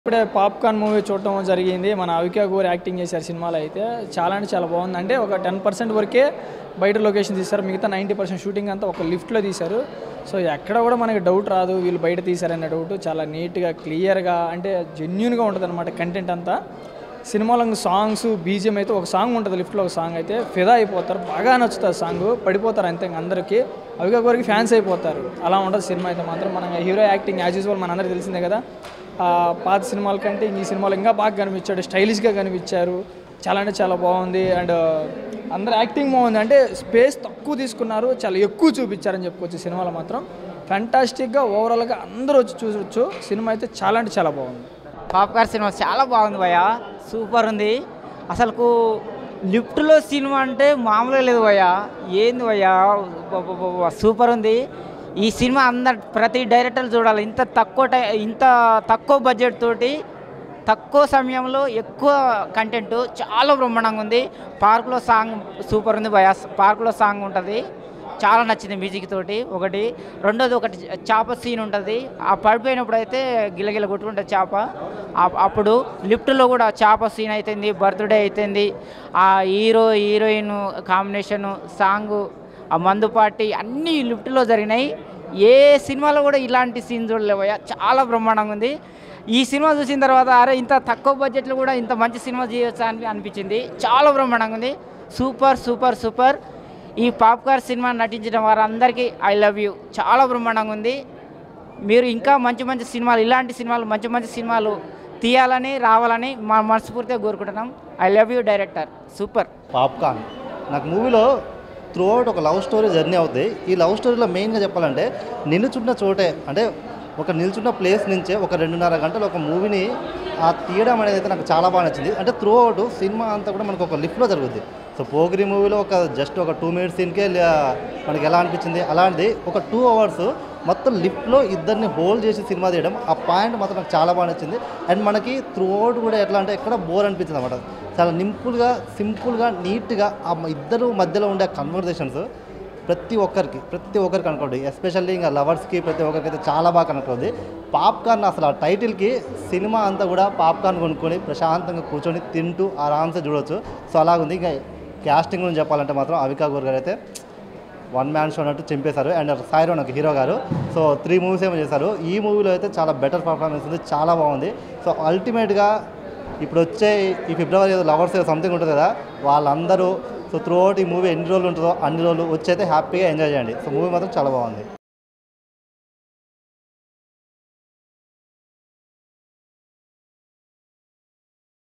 ఇప్పుడే popcorn movie చూడటం జరిగింది మన అవికా గోర్ యాక్టింగ్ చేశారు సినిమాలో అయితే చాలా అంటే చాలా బాగుంది అంటే ఒక టెన్ పర్సెంట్ వరకే బయట లొకేషన్ తీశారు మిగతా నైంటీ పర్సెంట్ షూటింగ్ అంతా ఒక లిఫ్ట్లో తీశారు సో ఎక్కడ కూడా మనకి డౌట్ రాదు వీళ్ళు బయట తీశారనే డౌట్ చాలా నీట్గా క్లియర్గా అంటే జెన్యున్గా ఉంటుంది అనమాట కంటెంట్ అంతా సినిమాలో సాంగ్స్ బీజియం అయితే ఒక సాంగ్ ఉంటుంది లిఫ్ట్లో ఒక సాంగ్ అయితే ఫిదా అయిపోతారు బాగా నచ్చుతుంది సాంగ్ పడిపోతారు అంతే ఇంక అందరికీ అవిగా గోరికి ఫ్యాన్స్ అయిపోతారు అలా ఉంటుంది సినిమా అయితే మాత్రం మన హీరో యాక్టింగ్ యాజ్ యూజువల్ మనందరికీ తెలిసిందే కదా ఆ పాత సినిమాల కంటే ఈ సినిమాలో ఇంకా బాగా కనిపించాడు స్టైలిష్గా కనిపించారు చాలా అంటే చాలా బాగుంది అండ్ అందరు యాక్టింగ్ బాగుంది అంటే స్పేస్ తక్కువ తీసుకున్నారు చాలా ఎక్కువ చూపించారని చెప్పుకోవచ్చు ఈ సినిమాలో మాత్రం ఫ్యాంటాస్టిక్గా ఓవరాల్గా అందరూ వచ్చి చూసొచ్చు సినిమా అయితే చాలా అంటే చాలా బాగుంది పాప్కార్ సినిమా చాలా బాగుంది భయ్య సూపర్ ఉంది అసలుకు లిఫ్ట్లో సినిమా అంటే మామూలుగా లేదు భయ్య ఏంది భయ్య అబ్బబ్బబ్బబ్బ, సూపర్ ఉంది ఈ సినిమా అందరు ప్రతి డైరెక్టర్ చూడాలి ఇంత తక్కువ టై ఇంత తక్కువ బడ్జెట్ తోటి తక్కువ సమయంలో ఎక్కువ కంటెంట్ చాలా బ్రహ్మాండంగా ఉంది పార్క్లో సాంగ్ సూపర్ ఉంది భయ పార్క్లో సాంగ్ ఉంటుంది చాలా నచ్చింది మ్యూజిక్ తోటి ఒకటి రెండోది ఒకటి చేప సీన్ ఉంటుంది ఆ పడిపోయినప్పుడు అయితే గిలగిల కొట్టుకుంటుంది చేప ఆ- అప్పుడు లిఫ్ట్లో కూడా చేప సీన్ అవుతుంది బర్త్డే అవుతుంది ఆ హీరో హీరోయిన్ కాంబినేషను సాంగు ఆ మందు పార్టీ అన్నీ లిఫ్ట్లో జరిగినాయి ఏ సినిమాలో కూడా ఇలాంటి సీన్ చూడలేవయ్యా చాలా బ్రహ్మాండంగా ఉంది ఈ సినిమా చూసిన తర్వాత అరే ఇంత తక్కువ బడ్జెట్లో కూడా ఇంత మంచి సినిమా చేయొచ్చా అని అనిపించింది చాలా బ్రహ్మాండంగా ఉంది సూపర్ సూపర్ సూపర్ ఈ పాప్కార్ సినిమా నటించిన వారందరికీ ఐ లవ్ యూ చాలా బ్రహ్మాండంగా ఉంది మీరు ఇంకా మంచి మంచి సినిమాలు ఇలాంటి సినిమాలు మంచి మంచి సినిమాలు తీయాలని రావాలని మా మనస్ఫూర్తిగా కోరుకుంటున్నాం I love you director super popcorn నాకు మూవీలో త్రూ అవుట్ ఒక లవ్ స్టోరీ జర్నీ అవుతుంది ఈ లవ్ స్టోరీలో మెయిన్గా చెప్పాలంటే నిలుచున్న చోటే అంటే ఒక నిల్చున్న ప్లేస్ నుంచే ఒక రెండున్నర గంటలు ఒక మూవీని ఆ తీయడం అనేది అయితే నాకు చాలా బాగా నచ్చింది అంటే త్రూ అవుట్ సినిమా అంతా కూడా మనకు ఒక లిఫ్ట్లో జరుగుద్ది సో పోగిరి మూవీలో ఒక జస్ట్ ఒక టూ మినిట్స్ సీన్కే మనకి ఎలా అనిపించింది అలాంటిది ఒక టూ అవర్స్ మొత్తం లిఫ్ట్లో ఇద్దరిని హోల్డ్ చేసి సినిమా తీయడం ఆ పాయింట్ మాత్రం నాకు చాలా బాగా నచ్చింది అండ్ మనకి త్రూ అవుట్ కూడా ఎట్లా అంటే ఎక్కడ బోర్ అనిపించింది అనమాట చాలా నింపుల్గా సింపుల్గా నీట్గా ఆ ఇద్దరు మధ్యలో ఉండే కన్వర్జేషన్స్ ప్రతి ఒక్కరికి ప్రతి ఒక్కరికి కనెక్ట్ ఎస్పెషల్లీ ఇంకా లవర్స్కి ప్రతి ఒక్కరికి అయితే చాలా బాగా కనెక్ట్ అవుతుంది పాప్కార్న్ అసలు ఆ టైటిల్కి సినిమా అంతా కూడా పాప్కార్న్ కొనుక్కొని ప్రశాంతంగా కూర్చొని తింటూ ఆరామ్సే చూడొచ్చు సో అలాగుంది ఇంకా క్యాస్టింగ్ గురించి చెప్పాలంటే మాత్రం అవికా గోర్ గారు అయితే వన్ మ్యాన్ షో అన్నట్టు చింపేశారు అండ్ సాయిరో నాకు హీరో గారు సో త్రీ మూవీస్ ఏమో చేశారు ఈ మూవీలో అయితే చాలా బెటర్ పర్ఫార్మెన్స్ ఉంది చాలా బాగుంది సో అల్టిమేట్గా ఇప్పుడు వచ్చే ఈ ఫిబ్రవరి లవర్స్ సంథింగ్ ఉంటుంది కదా వాళ్ళందరూ సో త్రూ అవుట్ ఈ మూవీ ఎన్ని రోజులు ఉంటుందో అన్ని రోజులు వచ్చి అయితే హ్యాపీగా ఎంజాయ్ చేయండి సో మూవీ మాత్రం చాలా బాగుంది